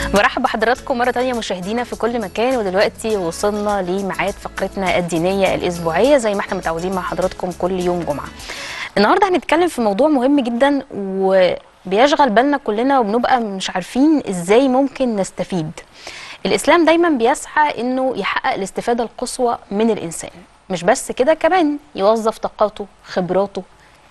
برحب بحضراتكم مرة تانية مشاهدينا في كل مكان ودلوقتي وصلنا لميعاد فقرتنا الدينية الأسبوعية زي ما احنا متعودين مع حضراتكم كل يوم جمعة. النهاردة هنتكلم في موضوع مهم جدا وبيشغل بالنا كلنا وبنبقى مش عارفين ازاي ممكن نستفيد. الإسلام دايما بيسعى انه يحقق الاستفادة القصوى من الإنسان. مش بس كده كمان يوظف طاقاته خبراته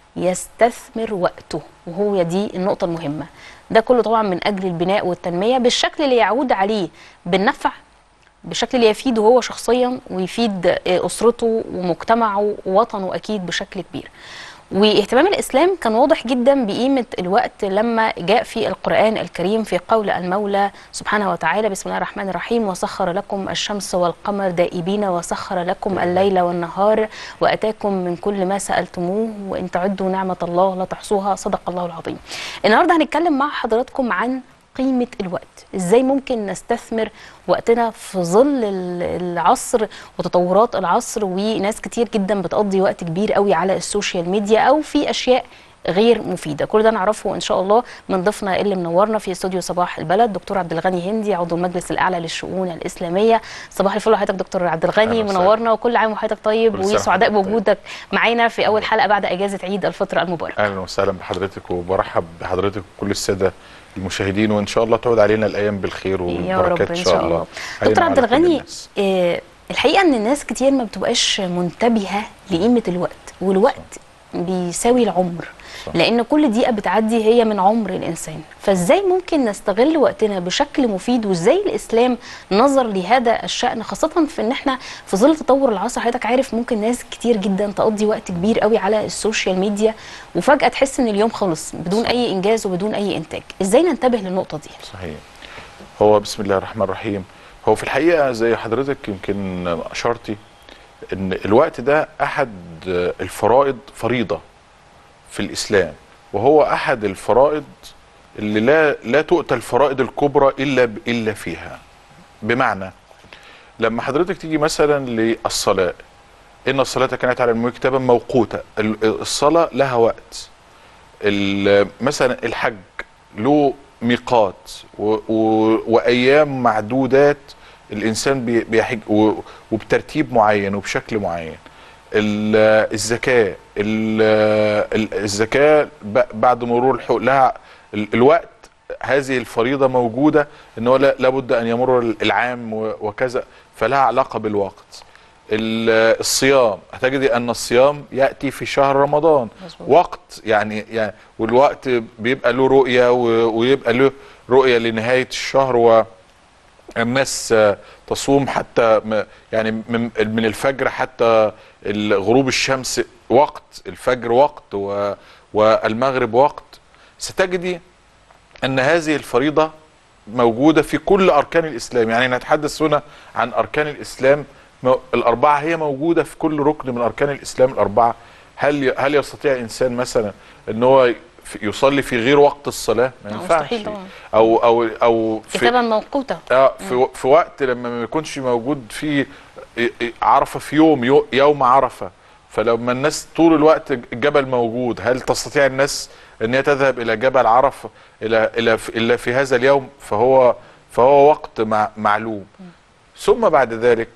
يستثمر وقته وهو دي النقطة المهمة ده كله طبعا من أجل البناء والتنمية بالشكل اللي يعود عليه بالنفع بالشكل اللي يفيده هو شخصيا ويفيد أسرته ومجتمعه ووطنه أكيد بشكل كبير واهتمام الإسلام كان واضح جدا بقيمة الوقت لما جاء في القرآن الكريم في قول المولى سبحانه وتعالى بسم الله الرحمن الرحيم وسخر لكم الشمس والقمر دائبين وسخر لكم الليل والنهار وأتاكم من كل ما سألتموه وإن تعدوا نعمة الله لا تحصوها صدق الله العظيم النهاردة هنتكلم مع حضراتكم عن قيمة الوقت ازاي ممكن نستثمر وقتنا في ظل العصر وتطورات العصر وناس كتير جدا بتقضي وقت كبير قوي على السوشيال ميديا او في اشياء غير مفيده كل ده نعرفه ان شاء الله من ضيفنا اللي منورنا في استوديو صباح البلد دكتور عبد الغني هندي عضو المجلس الاعلى للشؤون الاسلاميه صباح الفل حضرتك دكتور عبد الغني منورنا وكل عام وحضرتك طيب وسعداء بوجودك معانا في اول حلقه بعد اجازه عيد الفطر المبارك اهلا وسهلا بحضرتك وبرحب بحضرتك وكل الساده المشاهدين وان شاء الله تعود علينا الايام بالخير والبركات ان شاء الله دكتور عبد الغني آه الحقيقه ان الناس كتير ما بتبقاش منتبهه لقيمه الوقت والوقت بيساوي العمر صح. لان كل دقيقه بتعدي هي من عمر الانسان فازاي ممكن نستغل وقتنا بشكل مفيد وازاي الاسلام نظر لهذا الشان خاصه في ان احنا في ظل تطور العصر حضرتك عارف ممكن ناس كتير جدا تقضي وقت كبير قوي على السوشيال ميديا وفجاه تحس ان اليوم خلص بدون صح. اي انجاز وبدون اي انتاج ازاي ننتبه للنقطه دي صحيح هو بسم الله الرحمن الرحيم هو في الحقيقه زي حضرتك يمكن اشرتي ان الوقت ده احد الفرائض فريضه في الاسلام وهو احد الفرائض اللي لا لا تؤتى الفرائض الكبرى الا الا فيها بمعنى لما حضرتك تيجي مثلا للصلاه ان الصلاه كانت على الملك كتابا موقوتا الصلاه لها وقت مثلا الحج له ميقات و و وايام معدودات الانسان بيحج وبترتيب معين وبشكل معين الزكاه الزكاه بعد مرور الحق لها الوقت هذه الفريضه موجوده ان هو لابد ان يمر العام وكذا فلها علاقه بالوقت الصيام هتجد ان الصيام ياتي في شهر رمضان مزبوط. وقت يعني يعني والوقت بيبقى له رؤيه ويبقى له رؤيه لنهايه الشهر و الناس تصوم حتى يعني من الفجر حتى غروب الشمس وقت الفجر وقت والمغرب وقت ستجدي ان هذه الفريضه موجوده في كل اركان الاسلام يعني نتحدث هنا عن اركان الاسلام الاربعه هي موجوده في كل ركن من اركان الاسلام الاربعه هل هل يستطيع انسان مثلا ان هو يصلي في غير وقت الصلاه ما ينفعش او او او في كتابا موقوته اه في, في وقت لما ما يكونش موجود في عرفه في يوم يوم عرفه فلما الناس طول الوقت الجبل موجود هل تستطيع الناس ان هي تذهب الى جبل عرفه الى الى الا في هذا اليوم فهو فهو وقت مع معلوم ثم بعد ذلك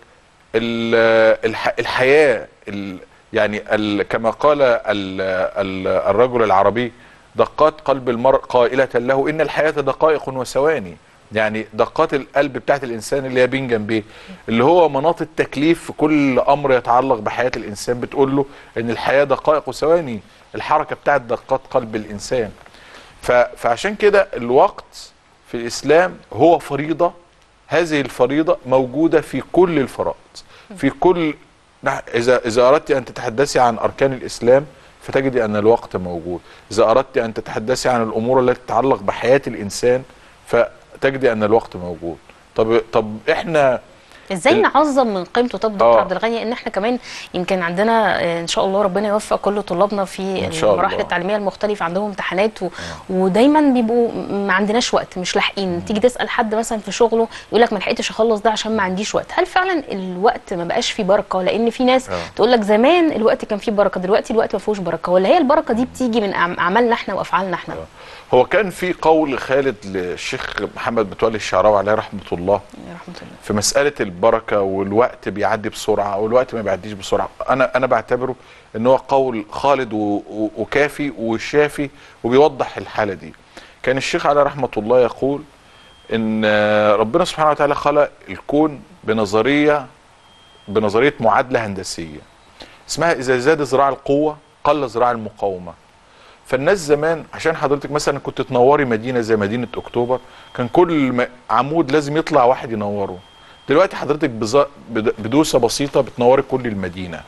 الحياه يعني كما قال الرجل العربي دقات قلب المرء قائلة له إن الحياة دقائق وثواني يعني دقات القلب بتاعت الإنسان اللي هي بين جنبيه اللي هو مناط التكليف في كل أمر يتعلق بحياة الإنسان بتقول له إن الحياة دقائق وثواني الحركة بتاعت دقات قلب الإنسان فعشان كده الوقت في الإسلام هو فريضة هذه الفريضة موجودة في كل الفرائض في كل إذا إذا أردت أن تتحدثي عن أركان الإسلام فتجدي ان الوقت موجود اذا اردت ان تتحدثي عن الامور التي تتعلق بحياه الانسان فتجدي ان الوقت موجود طب طب احنا ازاي ال- نعظم من قيمته طب دكتور آه. عبد الغني ان احنا كمان يمكن عندنا آه، ان شاء الله ربنا يوفق كل طلابنا في إن شاء المراحل الله. التعليميه المختلفه عندهم امتحانات و... ودايما بيبقوا ما عندناش وقت مش لاحقين تيجي تسال حد مثلا في شغله يقول لك ما لحقتش اخلص ده عشان ما عنديش وقت هل فعلا الوقت ما بقاش فيه بركه لان في ناس آه. تقول لك زمان الوقت كان فيه بركه دلوقتي الوقت ما فيهوش بركه ولا هي البركه دي بتيجي من أعم- اعمالنا احنا وافعالنا احنا هو كان في قول خالد للشيخ محمد متولي الشعراوي عليه رحمه الله يا رحمه الله في مساله البركه والوقت بيعدي بسرعه والوقت ما بيعديش بسرعه انا انا بعتبره ان هو قول خالد و- و- وكافي وشافي وبيوضح الحاله دي كان الشيخ عليه رحمه الله يقول ان آه، ربنا سبحانه وتعالى خلق الكون بنظريه بنظريه معادله هندسيه اسمها اذا زاد ذراع القوه قل ذراع المقاومه فالناس زمان عشان حضرتك مثلا كنت تنوري مدينه زي مدينه اكتوبر كان كل م- عمود لازم يطلع واحد ينوره دلوقتي حضرتك بز- بد- بدوسه بسيطه بتنوري كل المدينه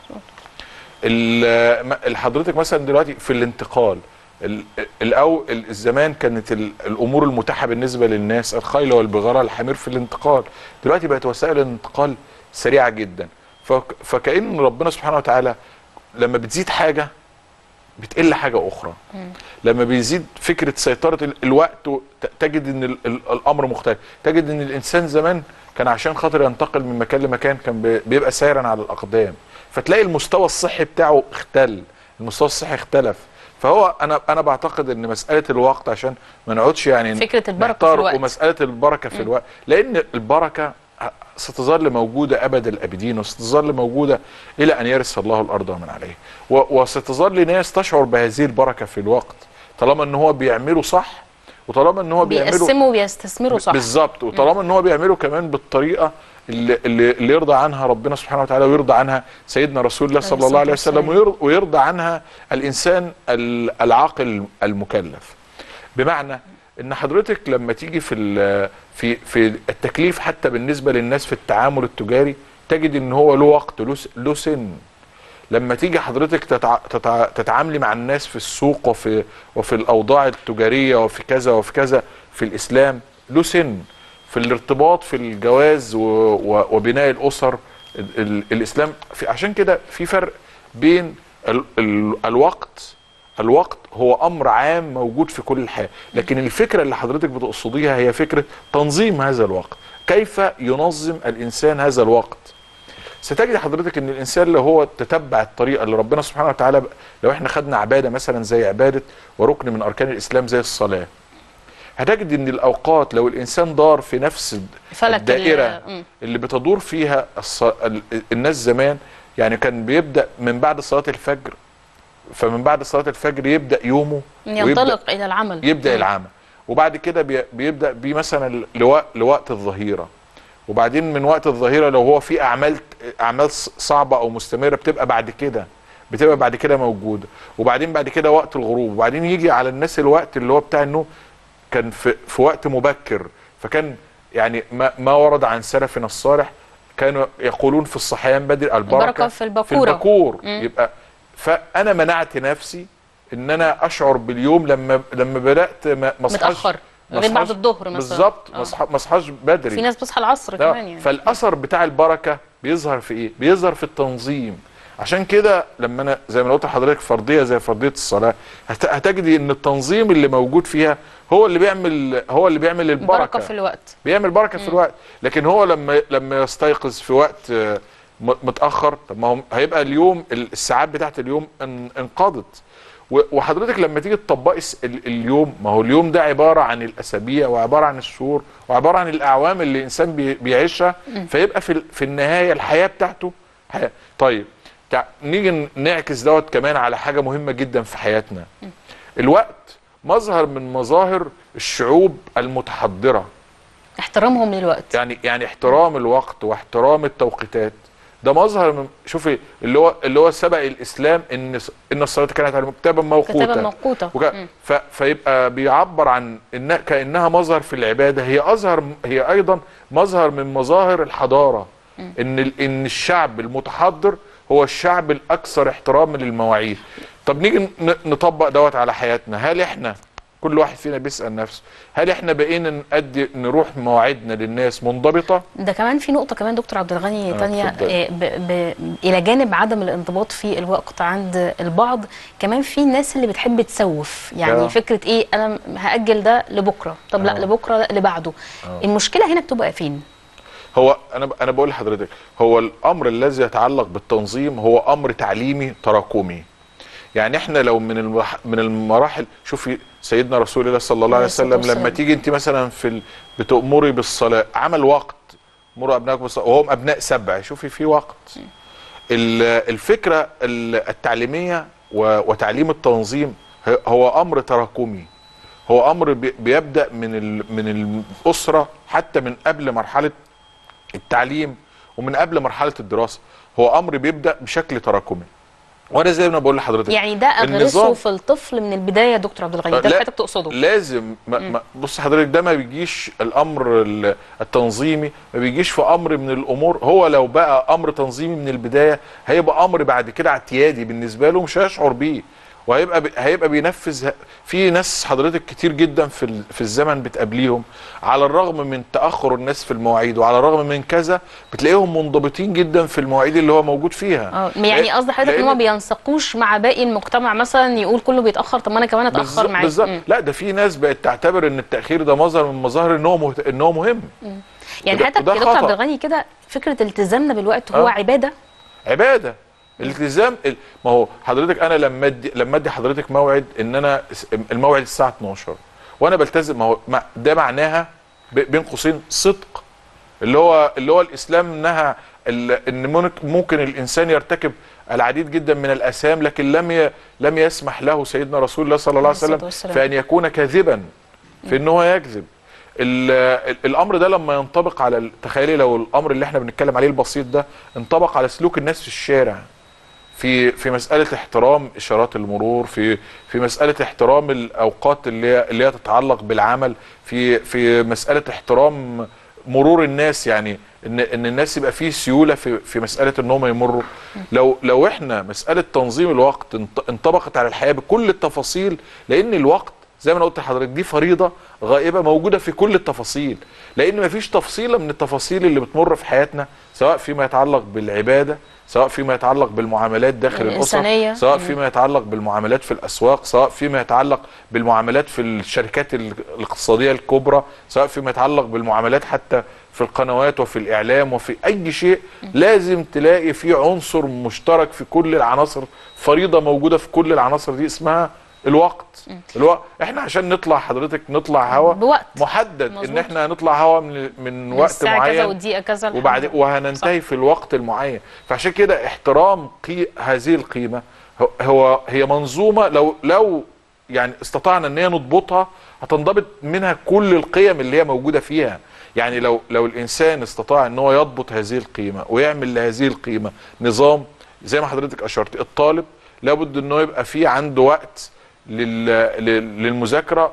ال- م- حضرتك مثلا دلوقتي في الانتقال ال- الأو ال- الزمان كانت ال- الامور المتاحه بالنسبه للناس الخيل والبغاره الحمير في الانتقال دلوقتي بقت وسائل الانتقال سريعه جدا فك- فكأن ربنا سبحانه وتعالى لما بتزيد حاجه بتقل حاجه اخرى لما بيزيد فكره سيطره ال- الوقت و- ت- تجد ان ال- ال- الامر مختلف تجد ان الانسان زمان كان عشان خاطر ينتقل من مكان لمكان كان بي- بيبقى سيرا على الاقدام فتلاقي المستوى الصحي بتاعه اختل المستوى الصحي اختلف فهو انا انا بعتقد ان مساله الوقت عشان ما نقعدش يعني فكرة البركة في نحتار الوقت. ومساله البركه في الوقت لان البركه ستظل موجودة أبد الأبدين وستظل موجودة إلى أن يرث الله الأرض ومن عليه و- وستظل ناس تشعر بهذه البركة في الوقت طالما أن هو بيعمله صح وطالما أن هو بيعمله بيقسموا وبيستثمروا صح بالظبط وطالما ان هو بيعمله كمان بالطريقه اللي, اللي, اللي يرضى عنها ربنا سبحانه وتعالى ويرضى عنها سيدنا رسول الله صلى الله عليه وسلم ويرضى, ويرضى عنها الانسان ال- العاقل المكلف بمعنى ان حضرتك لما تيجي في ال- في في التكليف حتى بالنسبه للناس في التعامل التجاري تجد ان هو له وقت له س- له سن لما تيجي حضرتك تتع... تتع... تتعاملي مع الناس في السوق وفي وفي الاوضاع التجاريه وفي كذا وفي كذا في الاسلام له سن في الارتباط في الجواز و... و... وبناء الاسر ال... ال... الاسلام في... عشان كده في فرق بين ال... ال... الوقت الوقت هو امر عام موجود في كل الحياه لكن الفكره اللي حضرتك بتقصديها هي فكره تنظيم هذا الوقت كيف ينظم الانسان هذا الوقت ستجد حضرتك ان الانسان اللي هو تتبع الطريقه اللي ربنا سبحانه وتعالى ب- لو احنا خدنا عباده مثلا زي عباده وركن من اركان الاسلام زي الصلاه هتجد ان الاوقات لو الانسان دار في نفس فلك ال- الدائره مم. اللي بتدور فيها الص... ال- الناس زمان يعني كان بيبدا من بعد صلاه الفجر فمن بعد صلاه الفجر يبدا يومه ويبدأ ينطلق الى العمل يبدا مم. العمل وبعد كده بي- بيبدا بيه مثلا لوقت, لوقت الظهيره وبعدين من وقت الظهيره لو هو في اعمال اعمال ص- صعبه او مستمره بتبقى بعد كده بتبقى بعد كده موجوده وبعدين بعد كده وقت الغروب وبعدين يجي على الناس الوقت اللي هو بتاع النوم كان في, في وقت مبكر فكان يعني ما, ما ورد عن سلفنا الصالح كانوا يقولون في الصحيان بدري البركه البركة في البكورة. في البكور مم. يبقى فانا منعت نفسي ان انا اشعر باليوم لما لما بدات ما ما أصحاش- متاخر ما غير بعد أصحاش- الظهر مثلا بالظبط آه. ما أصح- ما اصحاش بدري في ناس بتصحى العصر آه، كمان يعني فالاثر بتاع البركه بيظهر في ايه بيظهر في التنظيم عشان كده لما انا زي ما قلت لحضرتك فرضيه زي فرضيه الصلاه هت- هتجدي ان التنظيم اللي موجود فيها هو اللي بيعمل هو اللي بيعمل البركه بركه في الوقت بيعمل بركه في الوقت لكن هو لما لما يستيقظ في وقت آه، م- متاخر طب ما هو هيبقى اليوم ال- الساعات بتاعت اليوم ان- انقضت و- وحضرتك لما تيجي تطبقي الس- ال- اليوم ما هو اليوم ده عباره عن الاسابيع وعباره عن الشهور وعباره عن الاعوام اللي الانسان بي- بيعيشها فيبقى في ال- في النهايه الحياه بتاعته حياة. طيب تع- نيجي ن- نعكس دوت كمان على حاجه مهمه جدا في حياتنا الوقت مظهر من مظاهر الشعوب المتحضره احترامهم للوقت يعني يعني احترام الوقت واحترام التوقيتات ده مظهر من شوفي اللي هو اللي هو سبق الاسلام ان ان الصلاه كانت على كتابا موقوتا كتابا موقوته وك... مم. ف... فيبقى بيعبر عن إن كانها مظهر في العباده هي اظهر هي ايضا مظهر من مظاهر الحضاره ان ال... ان الشعب المتحضر هو الشعب الاكثر احتراما للمواعيد طب نيجي ن... نطبق دوت على حياتنا هل احنا كل واحد فينا بيسال نفسه هل احنا بقينا نأدي نروح مواعيدنا للناس منضبطه ده كمان في نقطة كمان دكتور عبد الغني آه، تانية اتفضلي. آه، ب ب إلى جانب عدم الانضباط في الوقت عند البعض كمان في الناس اللي بتحب تسوف يعني آه. فكرة إيه أنا هأجل ده لبكرة طب لا آه. لبكرة لا لبعده المشكلة هنا بتبقى فين؟ هو انا انا بقول لحضرتك هو الامر الذي يتعلق بالتنظيم هو امر تعليمي تراكمي يعني احنا لو من المح... من المراحل شوفي سيدنا رسول الله صلى الله عليه عليه الصلاة وسلم لما والسلام. تيجي انت مثلا في ال... بتأمري بالصلاه عمل وقت مروا ابنائكم بالصلاه وهم ابناء سبع شوفي في وقت ال- الفكره ال- التعليميه و- وتعليم التنظيم ه- هو امر تراكمي هو امر بي- بيبدا من ال- من الاسره حتى من قبل مرحله التعليم ومن قبل مرحله الدراسه هو امر بيبدا بشكل تراكمي وانا زي ما أنا بقول لحضرتك يعني ده أغرسه النظام- في الطفل من البداية يا دكتور عبد الغني ده اللي لا، حضرتك تقصده لازم ما ما بص حضرتك ده ما بيجيش الامر ال- التنظيمي ما بيجيش في امر من الامور هو لو بقى امر تنظيمي من البدايه هيبقى امر بعد كده اعتيادي بالنسبه له مش هيشعر بيه وهيبقى بي- هيبقى بينفذ ه- في ناس حضرتك كتير جدا في ال- في الزمن بتقابليهم على الرغم من تاخر الناس في المواعيد وعلى الرغم من كذا بتلاقيهم منضبطين جدا في المواعيد اللي هو موجود فيها اه يعني قصدي حضرتك ان لأن- هم بينسقوش مع باقي المجتمع مثلا يقول كله بيتاخر طب ما انا كمان اتاخر بالظبط- معاه بالظبط مم. لا ده في ناس بقت تعتبر ان التاخير ده مظهر من مظاهر ان هو مهت... ان هو مهم يعني وده- حضرتك وده يا دكتور عبد خطأ. الغني كده فكره التزامنا بالوقت هو آه. عباده عباده الالتزام ال- ما هو حضرتك انا لما ادي لما ادي حضرتك موعد ان انا س- الموعد الساعه 12 وانا بلتزم ما هو ما- ده معناها ب- بين قوسين صدق اللي هو اللي هو الاسلام نهى ال- ان ممكن- ممكن الانسان يرتكب العديد جدا من الاثام لكن لم ي... لم يسمح له سيدنا رسول الله صلى الله عليه عليه الصلاة وسلم والسلام. في ان يكون كاذبا في ان هو يكذب ال- ال- الامر ده لما ينطبق على ال- تخيلي لو الامر اللي احنا بنتكلم عليه البسيط ده انطبق على سلوك الناس في الشارع في في مساله احترام اشارات المرور في في مساله احترام الاوقات اللي هي اللي هي تتعلق بالعمل في في مساله احترام مرور الناس يعني ان ان الناس يبقى فيه سيوله في في مساله ان هم يمروا لو لو احنا مساله تنظيم الوقت انط- انطبقت على الحياه بكل التفاصيل لان الوقت زي ما انا قلت لحضرتك دي فريضه غائبه موجوده في كل التفاصيل لان مفيش تفصيله من التفاصيل اللي بتمر في حياتنا سواء فيما يتعلق بالعباده سواء فيما يتعلق بالمعاملات داخل الإنسانية. الاسره سواء مم. فيما يتعلق بالمعاملات في الاسواق سواء فيما يتعلق بالمعاملات في الشركات ال- الاقتصاديه الكبرى سواء فيما يتعلق بالمعاملات حتى في القنوات وفي الاعلام وفي اي شيء لازم تلاقي في عنصر مشترك في كل العناصر فريضه موجوده في كل العناصر دي اسمها الوقت الوقت احنا عشان نطلع حضرتك نطلع هوا بوقت محدد ان مظبوط. احنا هنطلع هوا من من من وقت الساعة كذا معين والدقيقه كذا لحد- وبعد وهننتهي في الوقت المعين فعشان كده احترام قي... هذه القيمه هو- هو هي منظومه لو لو يعني استطعنا ان هي نضبطها هتنضبط منها كل القيم اللي هي موجوده فيها يعني لو لو الانسان استطاع ان هو يضبط هذه القيمه ويعمل لهذه القيمه نظام زي ما حضرتك اشرت الطالب لابد انه يبقى فيه عنده وقت لل... لل- للمذاكره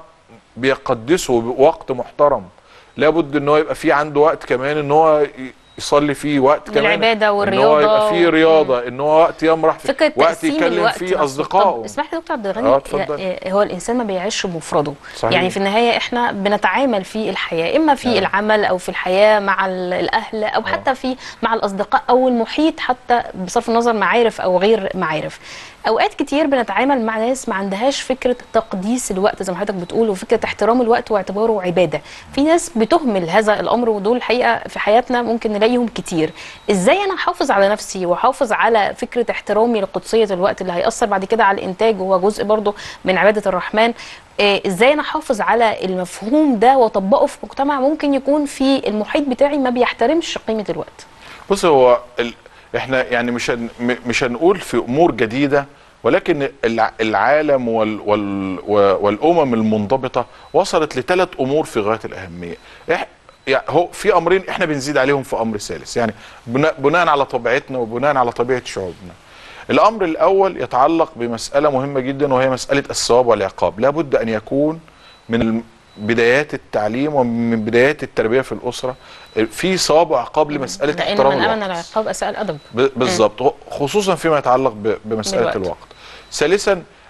بيقدسه بوقت محترم لابد ان هو يبقى فيه عنده وقت كمان ان هو ي- يصلي فيه وقت كمان للعبادة ان هو والرياضة يبقى فيه و- رياضه ان هو وقت يمرح فيه فكره وقت تقسيم يكلم الوقت فيه نفسه. اصدقائه طب اسمح لي دكتور عبد الغني اه، اتفضل. يا- هو الانسان ما بيعيش بمفرده صحيح. يعني في النهايه احنا بنتعامل في الحياه اما في اه. العمل او في الحياه مع ال- الاهل او حتى في مع الاصدقاء او المحيط حتى بصرف النظر معارف او غير معارف اوقات كتير بنتعامل مع ناس ما عندهاش فكره تقديس الوقت زي ما حضرتك بتقول وفكره احترام الوقت واعتباره عباده في ناس بتهمل هذا الامر ودول الحقيقه في حياتنا ممكن نلاقيهم كتير ازاي انا احافظ على نفسي واحافظ على فكره احترامي لقدسيه الوقت اللي هياثر بعد كده على الانتاج وهو جزء برضه من عباده الرحمن إيه، ازاي انا احافظ على المفهوم ده واطبقه في مجتمع ممكن يكون في المحيط بتاعي ما بيحترمش قيمه الوقت بص هو ال... احنا يعني مش هن... م- مش هنقول في امور جديده ولكن الع- العالم وال... وال... و- والامم المنضبطه وصلت لثلاث امور في غايه الاهميه إح... يعني هو في امرين احنا بنزيد عليهم في امر ثالث يعني بناء, بناء على طبيعتنا وبناء على طبيعه شعوبنا الامر الاول يتعلق بمساله مهمه جدا وهي مساله الثواب والعقاب لابد ان يكون من الم- بدايات التعليم ومن بدايات التربيه في الاسره في ثواب وعقاب لمساله لان احترام من امن الوقت العقاب اساء الادب ب- بالظبط خصوصا فيما يتعلق ب- بمساله بالوقت. الوقت ثالثا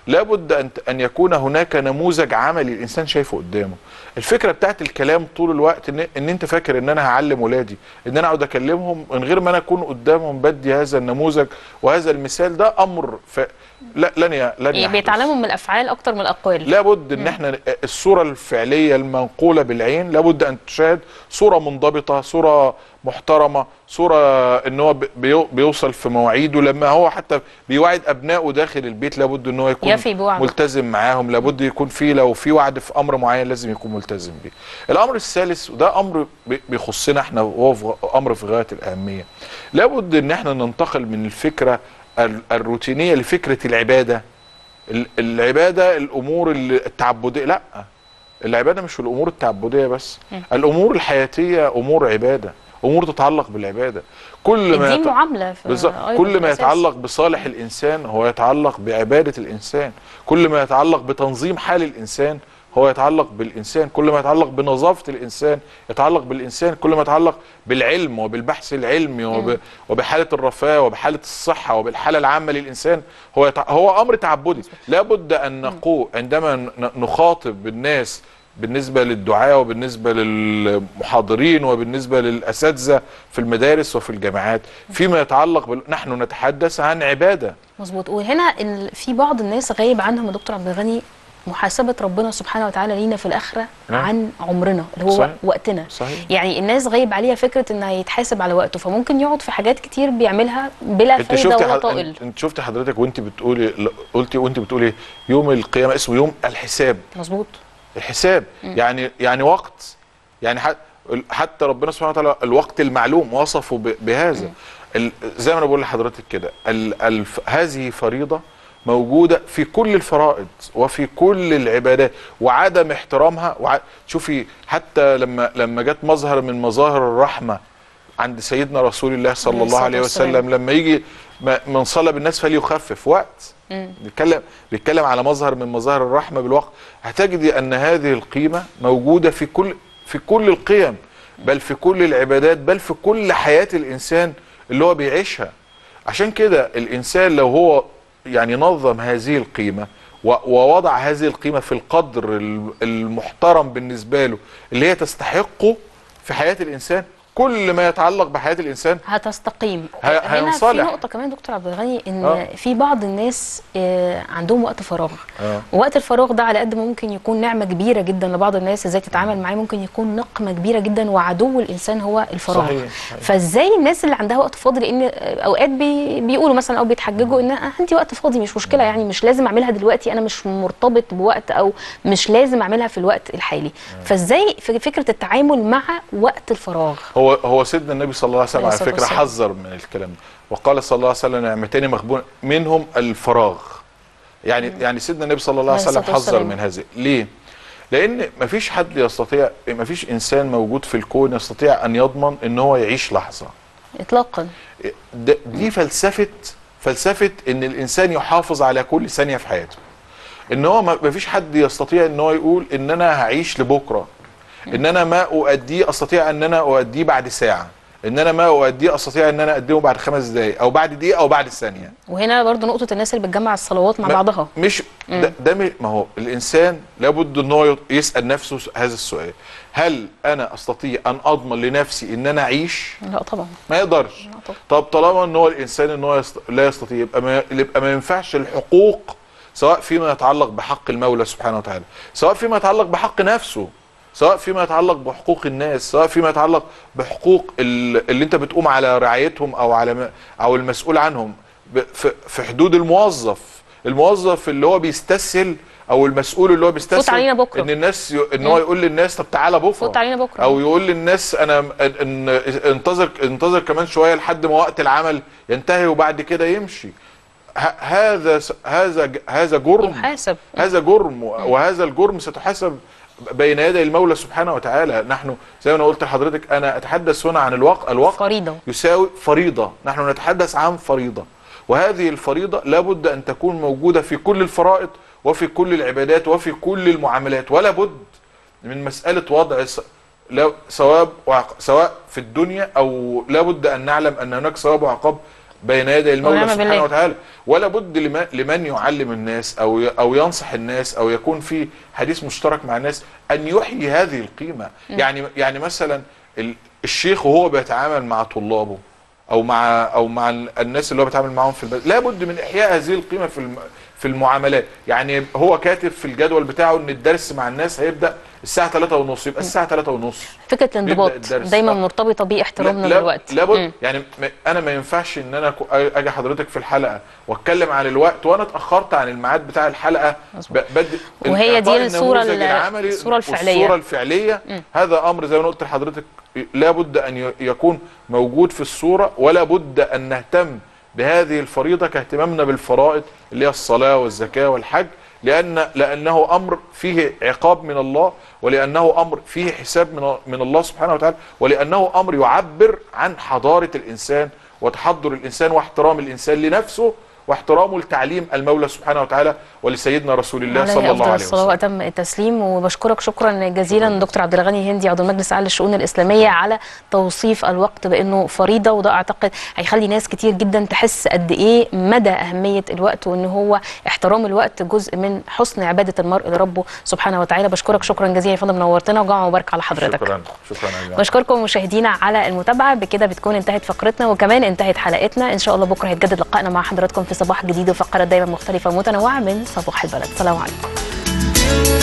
لابد ان ان يكون هناك نموذج عملي الانسان شايفه قدامه الفكره بتاعت الكلام طول الوقت ان, إن انت فاكر ان انا هعلم ولادي ان انا اقعد اكلمهم من غير ما انا اكون قدامهم بدي هذا النموذج وهذا المثال ده امر ف... لا لن ي... لن يعني يحدث. بيتعلموا من الافعال اكتر من الاقوال لابد ان احنا الصوره الفعليه المنقوله بالعين لابد ان تشاهد صوره منضبطه صوره محترمه صوره ان هو بي- بيوصل في مواعيده لما هو حتى بيوعد ابنائه داخل البيت لابد ان هو يكون يفي بوعده. ملتزم معاهم لابد يكون في لو في وعد في امر معين لازم يكون ملتزم بيه الامر الثالث وده امر بي- بيخصنا احنا وهو في غ- امر في غايه الاهميه لابد ان احنا ننتقل من الفكره ال- الروتينيه لفكره العباده ال- العباده الامور ال- التعبديه لا العباده مش الامور التعبديه بس الامور الحياتيه امور عباده امور تتعلق بالعباده كل ما الدين يت- معامله في بالظبط أيضاً كل في ما الأساس. يتعلق بصالح الانسان هو يتعلق بعباده الانسان كل ما يتعلق بتنظيم حال الانسان هو يتعلق بالانسان كل ما يتعلق بنظافه الانسان يتعلق بالانسان كل ما يتعلق بالعلم وبالبحث العلمي وب... وبحاله الرفاه وبحاله الصحه وبالحاله العامه للانسان هو يتع... هو امر تعبدي لابد ان نقول عندما ن- نخاطب الناس بالنسبة للدعاة وبالنسبة للمحاضرين وبالنسبة للأساتذة في المدارس وفي الجامعات فيما يتعلق بال... نحن نتحدث عن عبادة مظبوط وهنا ال- في بعض الناس غايب عنهم يا دكتور عبد الغني محاسبه ربنا سبحانه وتعالى لينا في الاخره نعم. عن عمرنا اللي هو صحيح. وقتنا صحيح. يعني الناس غايب عليها فكره انه هيتحاسب على وقته فممكن يقعد في حاجات كتير بيعملها بلا انت فايده شفتي ولا حد... طائل انت- انت شفتي حضرتك وانت بتقولي ل- قلتي وانت بتقولي يوم القيامة اسمه يوم الحساب مظبوط الحساب يعني يعني وقت يعني ح- حتى ربنا سبحانه وتعالى الوقت المعلوم وصفه ب- بهذا ال- زي ما انا بقول لحضرتك كده ال- الف- هذه فريضه موجوده في كل الفرائض وفي كل العبادات وعدم احترامها وع... شوفي حتى لما لما جت مظهر من مظاهر الرحمه عند سيدنا رسول الله صلى عليه الله الصلاة عليه والسلام. وسلم لما يجي م- من صلى بالناس فليخفف وقت بيتكلم بيتكلم على مظهر من مظاهر الرحمه بالوقت هتجدي ان هذه القيمه موجوده في كل في كل القيم بل في كل العبادات بل في كل حياه الانسان اللي هو بيعيشها عشان كده الانسان لو هو يعني نظم هذه القيمه و- ووضع هذه القيمه في القدر ال- المحترم بالنسبه له اللي هي تستحقه في حياه الانسان كل ما يتعلق بحياه الانسان هتستقيم ه- هنا في هينصلح. نقطه كمان دكتور عبد الغني ان آه. في بعض الناس آه، عندهم وقت فراغ آه. وقت الفراغ ده على قد ما ممكن يكون نعمه كبيره جدا لبعض الناس ازاي تتعامل معاه ممكن يكون نقمه كبيره جدا وعدو الانسان هو الفراغ صحيح، صحيح. فازاي الناس اللي عندها وقت فاضي لان آه، اوقات بي بيقولوا مثلا او بيتحججوا ان أنا عندي وقت فاضي مش مشكله يعني مش لازم اعملها دلوقتي انا مش مرتبط بوقت او مش لازم اعملها في الوقت الحالي فازاي في فكره التعامل مع وقت الفراغ هو هو سيدنا النبي صلى الله عليه وسلم عليه على الصلاة فكره والسلام. حذر من الكلام ده وقال صلى الله عليه وسلم نعمتين مغبون منهم الفراغ يعني يعني سيدنا النبي صلى الله عليه عليه وسلم الصلاة حذر والسلام. من هذا ليه لان مفيش حد يستطيع مفيش انسان موجود في الكون يستطيع ان يضمن ان هو يعيش لحظه اطلاقا ده- دي فلسفه فلسفه ان الانسان يحافظ على كل ثانيه في حياته ان هو ما فيش حد يستطيع ان هو يقول ان انا هعيش لبكره ان انا ما اؤديه استطيع ان انا اؤديه بعد ساعه ان انا ما اؤديه استطيع ان انا اقدمه بعد خمس دقائق او بعد دقيقه او بعد ثانيه وهنا برضو نقطة الناس اللي بتجمع الصلوات مع ما- بعضها مش ده, ده م- ما هو الانسان لابد ان هو يسال نفسه هذا السؤال هل انا استطيع ان اضمن لنفسي ان انا اعيش لا طبعا ما يقدرش لا طبعا طب طالما ان هو الانسان ان هو يست... لا يستطيع يبقى ما يبقى ما ينفعش الحقوق سواء فيما يتعلق بحق المولى سبحانه وتعالى سواء فيما يتعلق بحق نفسه سواء فيما يتعلق بحقوق الناس سواء فيما يتعلق بحقوق ال- اللي انت بتقوم على رعايتهم او على م- او المسؤول عنهم ب- في- في حدود الموظف الموظف اللي هو بيستسهل او المسؤول اللي هو بيستسهل علينا بكرة. ان الناس ي... ان هو يقول للناس طب تعالى بكره فوت علينا بكرة. او يقول للناس انا ان ان- انتظر انتظر كمان شويه لحد ما وقت العمل ينتهي وبعد كده يمشي ه- هذا س- هذا ج- هذا جرم يحاسب هذا جرم و- وهذا الجرم ستحاسب بين يدي المولى سبحانه وتعالى نحن زي ما انا قلت لحضرتك انا اتحدث هنا عن الوقت الوقت فريضة يساوي فريضة نحن نتحدث عن فريضة وهذه الفريضة لابد أن تكون موجودة في كل الفرائض وفي كل العبادات وفي كل المعاملات ولا بد من مسألة وضع س- لو- ثواب وعق- سواء في الدنيا أو لابد أن نعلم أن هناك ثواب وعقاب بين يدي المولى ونعم سبحانه بالله. وتعالى ولا بد لمن, لمن يعلم الناس او ي- او ينصح الناس او يكون في حديث مشترك مع الناس ان يحيي هذه القيمه يعني يعني مثلا ال- الشيخ وهو بيتعامل مع طلابه او مع او مع ال- الناس اللي هو بيتعامل معاهم في البلد لابد من احياء هذه القيمه في الم في المعاملات يعني هو كاتب في الجدول بتاعه ان الدرس مع الناس هيبدا الساعه 3 ونص يبقى الساعه 3 ونص فكره الانضباط نبدأ الدرس. دايما آه. مرتبطه باحترامنا لا- للوقت لابد مم. يعني م- انا ما ينفعش ان انا أكو- اجي حضرتك في الحلقه واتكلم عن الوقت وانا اتاخرت عن الميعاد بتاع الحلقه مظبوط. ب- بدي وهي دي إعطاء الصورة النموذج ال- العملي الصورة الفعلية. والصوره الفعليه هذا امر زي ما أنا قلت لحضرتك لابد ان ي- يكون موجود في الصوره ولا بد ان نهتم بهذه الفريضه كاهتمامنا بالفرائض اللي هي الصلاه والزكاه والحج لان لانه امر فيه عقاب من الله ولانه امر فيه حساب من من الله سبحانه وتعالى ولانه امر يعبر عن حضاره الانسان وتحضر الانسان واحترام الانسان لنفسه واحترامه لتعليم المولى سبحانه وتعالى ولسيدنا رسول الله عليه صلى الله افضل عليه الصلاه وسلم واتم التسليم وبشكرك شكرا جزيلا دكتور عبد الغني هندي عضو المجلس الاعلى للشؤون الاسلاميه على توصيف الوقت بانه فريضه وده اعتقد هيخلي ناس كتير جدا تحس قد ايه مدى اهميه الوقت وان هو احترام الوقت جزء من حسن عباده المرء لربه سبحانه وتعالى بشكرك شكرا جزيلا يا فندم نورتنا وجمعه مبارك على حضرتك شكرا شكرا يا جماعة. بشكركم مشاهدينا على المتابعه بكده بتكون انتهت فقرتنا وكمان انتهت حلقتنا ان شاء الله بكره هيتجدد لقائنا مع حضراتكم في صباح جديد وفقرات دايما مختلفه ومتنوعه من صباح البلد سلام عليكم